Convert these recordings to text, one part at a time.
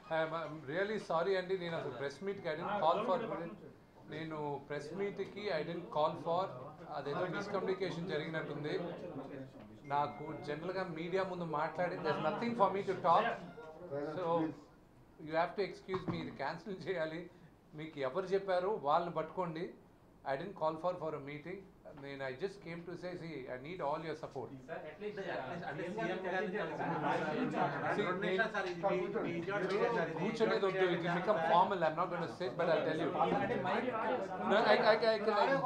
Really sorry అండి నేను అసలు ప్రెస్ మీట్కి ఐ డెంట్ కాల్ ఫర్ నేను ప్రెస్ మీట్కి ఐ డెంట్ కాల్ ఫర్ అదేదో మిస్కమ్యూనికేషన్ జరిగినట్టుంది నాకు జనరల్గా మీడియా ముందు మాట్లాడి there nothing for me to talk so you have to excuse me ఇది క్యాన్సిల్ చేయాలి మీకు ఎవరు చెప్పారు వాళ్ళని పట్టుకోండి I didn't call for for a meeting నేను I just came to say see I need all your support కూర్చొనేది వద్దు it become formal I'm not gonna sit but I tell you No, I, I, I can, I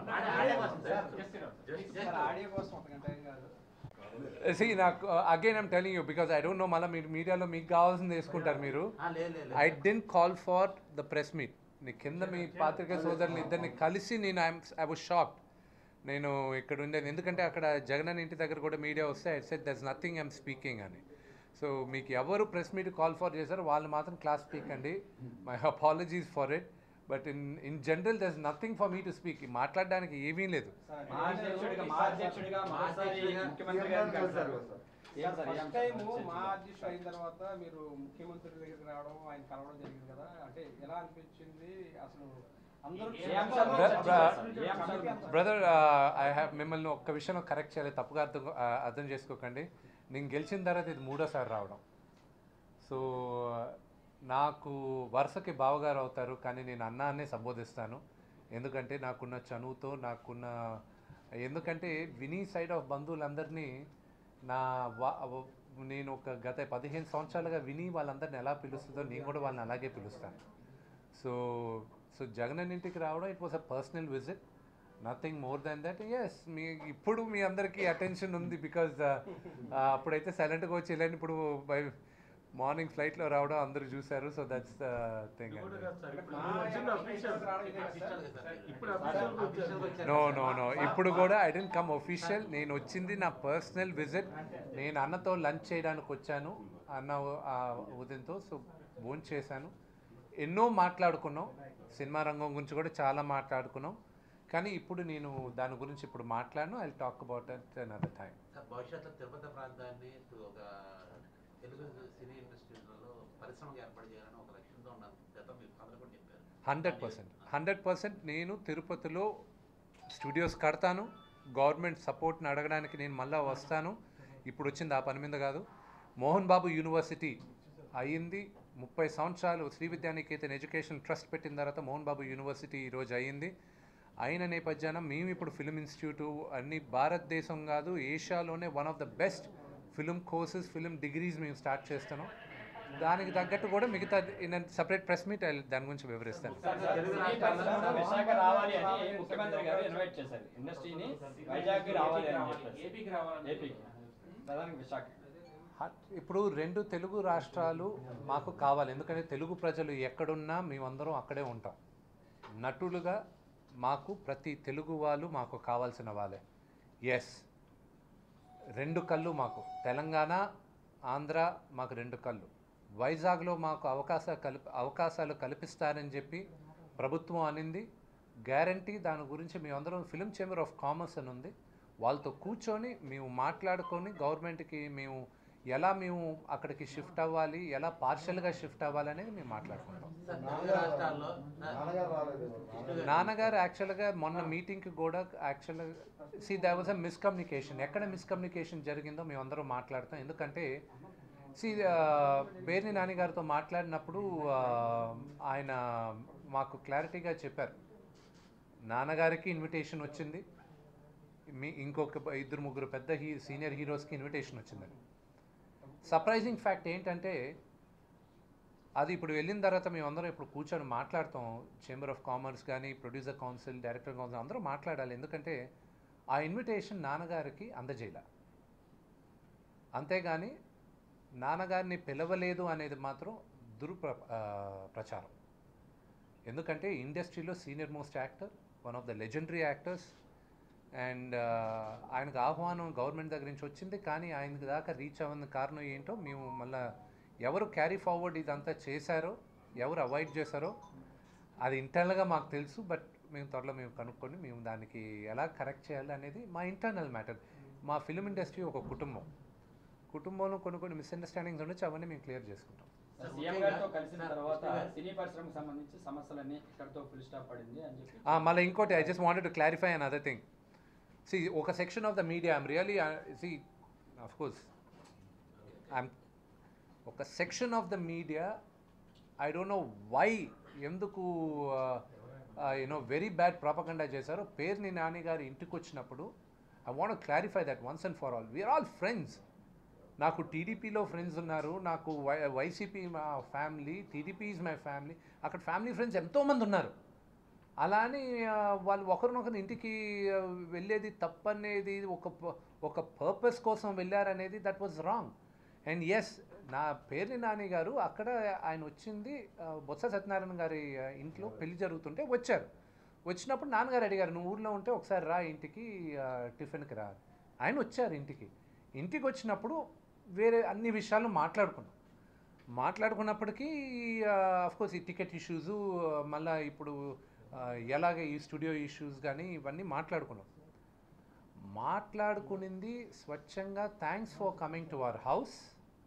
audio కోసం ఒక గంట ఏం కాదు See, నాకు again I'm telling you because I don't know మళ్ళీ మీరు మీడియాలో మీకు కావాల్సింది వేసుకుంటారు మీరు I didn't call for the press meet నీ కింద మీ పాత్రిక సోదరులు ఇద్దరిని కలిసి నేను ఐఎమ్ ఐ వాజ్ షాక్డ్ నేను ఇక్కడ ఉండేది ఎందుకంటే అక్కడ జగన్ ఇంటి దగ్గర కూడా మీడియా వస్తే I said there's nothing I'm speaking అని సో మీకు ఎవరు ప్రెస్ మీట్ కాల్ ఫర్ చేశారో వాళ్ళు మాత్రం క్లాస్ స్పీక్ అండి my apologies for it but in in general there's nothing for me to speak మాట్లాడడానికి ఏమీ లేదు మా అధ్యక్షుడిగా మా అధ్యక్షుడిగా మరోసారి ముఖ్యమంత్రి గారిని కలిశారు ఏం సార్ ఏం ఫస్ట్ టైం సార్? మా అధ్యక్షుడు అయిన తర్వాత మీరు ముఖ్యమంత్రి దగ్గరికి రావడం ఆయన కలవడం జరిగింది కదా అంటే ఎలా అనిపించింది అసలు అందరూ ఏ అంశాలు Bra- bra- ఏ అంశాలు? బ్రదర్ ఐ హ్యావ్ మిమ్మల్ని ఒక్క విషయం కరెక్ట్ చేయాలి తప్పుగా అర్థం ఆ, అర్థం చేసుకోకండి నేను గెలిచిన తర్వాత ఇది మూడోసారి రావడం సో నాకు వరుసకి బావగారు అవుతారు కానీ నేను అన్న అనే సంబోధిస్తాను ఎందుకంటే నాకున్న చనువుతో నాకున్న ఎందుకంటే వినీ సైడ్ ఆఫ్ బంధువులందరినీ నా వా- వ- నేను ఒక గత పదిహేను సంవత్సరాలుగా విని వాళ్ళందరిని ఎలా పిలుస్తుందో నేను కూడా వాళ్ళని అలాగే పిలుస్తాను సో సో జగన్ ఇంటికి రావడం it was a personal visit nothing more than that yes మీ ఇప్పుడు మీ అందరికీ అటెన్షన్ ఉంది బికాజ్ అప్పుడైతే సైలెంట్గా వచ్చి వెళ్ళండి ఇప్పుడు బై మార్నింగ్ ఫ్లైట్లో రావడం అందరూ చూశారు so that's the thing no no no ఇప్పుడు కూడా ఐ డెంట్ కమ్ ఒఫీషియల్ నేను వచ్చింది నా పర్సనల్ విజిట్ నేను అన్నతో లంచ్ చేయడానికి వచ్చాను అన్న ఆ ఉదయంతో సో భోజనం చేశాను ఎన్నో మాట్లాడుకున్నాం సినిమా రంగం గురించి కూడా చాలా మాట్లాడుకున్నాం కానీ ఇప్పుడు నేను దాని గురించి ఇప్పుడు మాట్లాడను I talk about at another time sir భవిష్యత్తులో తిరుపతి ప్రాంతాన్ని ఒక తెలుగు సినీ ఇండస్ట్రీలలో పరిశ్రమగా ఏర్పాటు చేయాలని ఒక లక్ష్యంతో ఉన్నాను గతం మీరు అందరూ కూడా చెప్పారు హండ్రెడ్ పర్సెంట్ హండ్రెడ్ పర్సెంట్ నేను తిరుపతిలో స్టూడియోస్ కడతాను గవర్నమెంట్ సపోర్ట్ని అడగడానికి నేను మళ్ళీ వస్తాను ఇప్పుడు వచ్చింది ఆ పని మీద కాదు మోహన్ బాబు యూనివర్సిటీ అయ్యింది ముప్పై సంవత్సరాలు శ్రీ విద్యానికేతన్ ఎడ్యుకేషన్ ట్రస్ట్ పెట్టిన తర్వాత మోహన్ బాబు యూనివర్సిటీ ఈరోజు అయ్యింది అయిన నేపథ్యాన మేము ఇప్పుడు ఫిలిం ఇన్స్టిట్యూటు అన్ని భారతదేశం కాదు ఏషియాలోనే one of the best film courses film degrees మేము స్టార్ట్ చేస్తున్నాం దానికి తగ్గట్టు కూడా మిగతా ఇన్ సపరేట్ ప్రెస్ మీట్ దాని గురించి వివరిస్తాను తెలుగు రాష్ట్రాల్లో విశాఖ రావాలి అని ముఖ్యమంత్రి గారు ఇన్వైట్ చేశారు ఇండస్ట్రీని వైజాగ్ రావాలి అని చెప్పేసి ఏపీకి రావాలని ఏపీకి ప్రధానికి విశాఖ హ- ఇప్పుడు రెండు తెలుగు రాష్ట్రాలు మాకు కావాలి ఎందుకంటే తెలుగు ప్రజలు ఎక్కడున్నా మేమందరం అక్కడే ఉంటాం నటులుగా మాకు ప్రతి తెలుగు వాళ్ళు మాకు కావాల్సిన వాళ్ళే ఎస్ రెండు కళ్ళు మాకు తెలంగాణ ఆంధ్ర మాకు రెండు కళ్ళు వైజాగ్లో మాకు అవకాశ కల్ప అవకాశాలు కల్పిస్తారని చెప్పి ప్రభుత్వం అనింది గ్యారంటీ దాని గురించి మేమందరం ఫిలిం చేంబర్ ఆఫ్ కామర్స్ అని ఉంది వాళ్ళతో కూర్చొని మేము మాట్లాడుకొని గవర్నమెంట్కి మేము ఎలా మేము అక్కడికి షిఫ్ట్ అవ్వాలి ఎలా పార్షల్గా షిఫ్ట్ అవ్వాలి అనేది మేము మాట్లాడుకుంటాం సార్ తెలుగు రాష్ట్రాల్లో నాన్నగారు యాక్చువల్గా మొన్న మీటింగ్కి కూడా యాక్చువల్గా see there was a miscommunication ఎక్కడ మిస్కమ్యూనికేషన్ జరిగిందో మేమందరం మాట్లాడతాం ఎందుకంటే సి పేర్ని నాన్నగారితో మాట్లాడినప్పుడు ఆ, ఆయన మాకు క్లారిటీగా చెప్పారు నాన్నగారికి ఇన్విటేషన్ వచ్చింది మీ ఇంకొక ఇద్దరు ముగ్గురు పెద్ద హీ సీనియర్ హీరోస్కి ఇన్విటేషన్ వచ్చిందని సర్ప్రైజింగ్ ఫ్యాక్ట్ ఏంటంటే అది ఇప్పుడు వెళ్ళిన తర్వాత మేము అందరం ఇప్పుడు కూర్చొని మాట్లాడతాం చేంబర్ ఆఫ్ కామర్స్ కానీ ప్రొడ్యూసర్ కౌన్సిల్ డైరెక్టర్ కౌన్సిల్ అందరూ మాట్లాడాలి ఎందుకంటే ఆ ఇన్విటేషన్ నాన్నగారికి అందజేయాల అంతేగాని నాన్నగారిని పిలవలేదు అనేది మాత్రం దురుప్ర ఆ, ప్రచారం ఎందుకంటే ఇండస్ట్రీలో senior most actor one of the legendary actors and ఆయనకు ఆహ్వానం గవర్నమెంట్ దగ్గర నుంచి వచ్చింది కానీ ఆయనకి దాకా రీచ్ అవ్వని కారణం ఏంటో మేము మళ్ళీ ఎవరు క్యారీ ఫార్వర్డ్ ఇదంతా చేశారో ఎవరు అవాయిడ్ చేశారో అది ఇంటర్నల్గా మాకు తెలుసు బట్ మేము త్వరలో మేము కనుక్కొని మేము దానికి ఎలా కరెక్ట్ చేయాలి అనేది మా ఇంటర్నల్ మ్యాటర్ మా ఫిలిం ఇండస్ట్రీ ఒక కుటుంబం కుటుంబంలో కొన్ని కొన్ని మిస్అండర్స్టాండింగ్స్ ఉండొచ్చు అవన్నీ మేము క్లియర్ చేసుకుంటాం సార్, సీఎం గారితో కలిసిన తర్వాత సినీ పరిశ్రమకు సంబంధించి సమస్యలన్నీ ఇక్కడితో ఫుల్ స్టాప్ పడింది అని చెప్పి ఆ, మళ్ళీ ఇంకోటి I just wanted to clarify an other thing see ఒక section of the media I'm really see of course I'm ఒక section of the media I don't know why ఎందుకు యూనో వెరీ బ్యాడ్ ప్రాపకండా చేశారు పేరుని నాని గారి ఇంటికి వచ్చినప్పుడు I want clarify that once and for all we're all friends నాకు టీడీపీలో friends ఉన్నారు నాకు వై వైసీపీ మా family TDP is my family అక్కడ ఫ్యామిలీ ఫ్రెండ్స్ ఎంతోమంది ఉన్నారు అలా అని ఆ, వాళ్ళు ఒకరినొకరు ఇంటికి ఆ, వెళ్ళేది తప్పనేది ఒక ప- ఒక పర్పస్ కోసం వెళ్ళారనేది that was wrong and yes నా పేరుని నాని గారు అక్కడ ఆయన వచ్చింది ఆ, బొత్స సత్యనారాయణ గారి ఆ, ఇంట్లో పెళ్లి జరుగుతుంటే వచ్చారు వచ్చినప్పుడు నాన్నగారు అడిగారు నువ్వు ఊర్లో ఉంటే ఒకసారి రా ఇంటికి ఆ, టిఫిన్కి రా ఆయన వచ్చారు ఇంటికి ఇంటికి వచ్చినప్పుడు వేరే అన్ని విషయాలు మాట్లాడుకున్నాం మాట్లాడుకున్నప్పటికీ కోర్స్ ఈ టికెట్ ఇష్యూస్ మళ్ళీ ఇప్పుడు ఆ, ఎలాగ ఈ స్టూడియో ఇష్యూస్ కానీ ఇవన్నీ మాట్లాడుకున్నాం మాట్లాడుకునింది స్వచ్ఛంగా thanks for coming to our house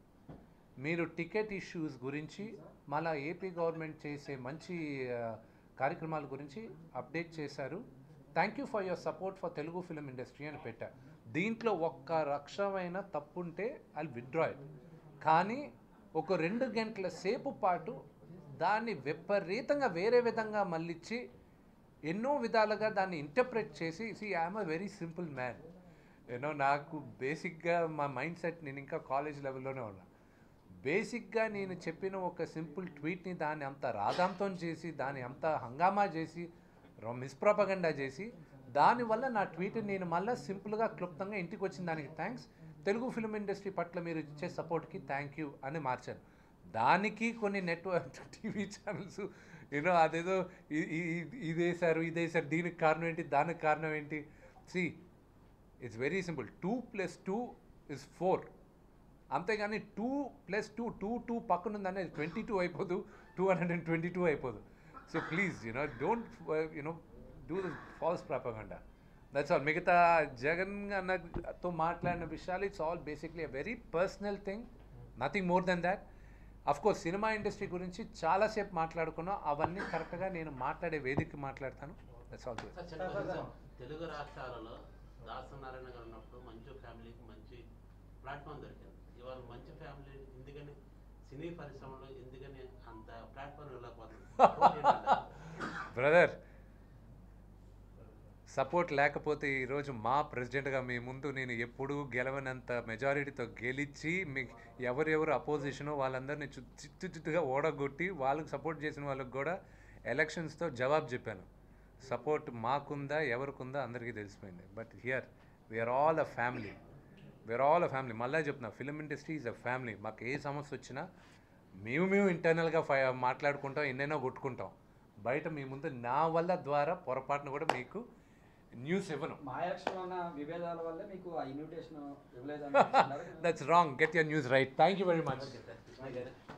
మీరు టికెట్ ఇష్యూస్ గురించి మళ్ళా ఏపీ గవర్నమెంట్ చేసే మంచి ఆ, కార్యక్రమాల గురించి అప్డేట్ చేశారు thank you for your support for Telugu film industry అని పెట్టా దీంట్లో ఒక్క రక్షమైన తప్పుంటే ఐ విత్డ్రా ఇట్ కానీ ఒక రెండు గంటల సేపు పాటు దాన్ని విపరీతంగా వేరే విధంగా మళ్ళించి ఎన్నో విధాలుగా దాన్ని ఇంటర్ప్రెట్ చేసి see I'm a very simple man you know నాకు బేసిక్గా మా మైండ్ సెట్ నేను ఇంకా కాలేజ్ లెవెల్లోనే ఉన్నా బేసిక్గా నేను చెప్పిన ఒక సింపుల్ ట్వీట్ని దాన్ని అంత రాధాంతం చేసి దాన్ని అంత హంగామా చేసి మిస్ప్రాపగండా చేసి దానివల్ల నా ట్వీట్ నేను మళ్ళీ సింపుల్గా క్లుప్తంగా ఇంటికి వచ్చిన దానికి థ్యాంక్స్ తెలుగు ఫిల్మ్ ఇండస్ట్రీ పట్ల మీరు ఇచ్చే సపోర్ట్కి థ్యాంక్ యూ అని మార్చాను దానికి కొన్ని నెట్వర్క్ టీవీ ఛానల్స్ యూనో అదేదో ఇ- ఇ- ఇ- ఇదేసారు ఇదేసారు దీనికి కారణం ఏంటి దానికి కారణం ఏంటి see it's very simple two plus two is four అంతేగాని two plus two two two పక్కన ఉందనే ట్వంటీ టూ అయిపోదు two hundred and twenty two అయిపోదు so please you know don't you know do the false propaganda that's all మిగతా జగన్ అన్నతో మాట్లాడిన విషయాలు it's all basically a very personal thing nothing more then that of course cinema industry గురించి చాలాసేపు మాట్లాడుకున్నాం అవన్నీ కరెక్ట్గా నేను మాట్లాడే వేదిక మాట్లాడతాను దట్స్ ఆల్ సార్ చిన్న కొంచెం తెలుగు రాష్ట్రాలలో దాసనారాయణ గారు ఉన్నప్పుడు మంచు ఫ్యామిలీకి మంచి ప్లాట్ఫామ్ దొరికింది ఇవాళ మంచి ఫ్యామిలీ ఎందుకని సినీ పరిశ్రమలో ఎందుకని అంత ప్లాట్ఫామ్ వెళ్ళకపోతుంది బ్రదర్ సపోర్ట్ లేకపోతే ఈరోజు మా ప్రెసిడెంట్గా మీ ముందు నేను ఎప్పుడూ గెలవనంత మెజారిటీతో గెలిచి మీ ఎవరెవరు అపోజిషనో వాళ్ళందరినీ చు చిత్తు చిత్తుగా ఓడగొట్టి వాళ్ళకి సపోర్ట్ చేసిన వాళ్ళకి కూడా ఎలక్షన్స్తో జవాబు చెప్పాను సపోర్ట్ మాకుందా ఎవరికుందా అందరికీ తెలిసిపోయింది but here we're all a family we're all a family మళ్ళీ చెప్తున్నా film industry is a family మాకు ఏ సమస్య వచ్చినా మేము మేము ఇంటర్నల్గా ఫై మాట్లాడుకుంటాం ఎన్నైనా కొట్టుకుంటాం బయట మీ ముందు నా వల్ల ద్వారా పొరపాటున కూడా మీకు న్యూస్ ఇవ్వను మా ఎలక్షన్లో ఉన్న విభేదాల వల్లే మీకు ఆ ఇన్విటేషన్ ఇవ్వలేదని చెప్తున్నారు. That's wrong get your news right thank you very much Krishna గారు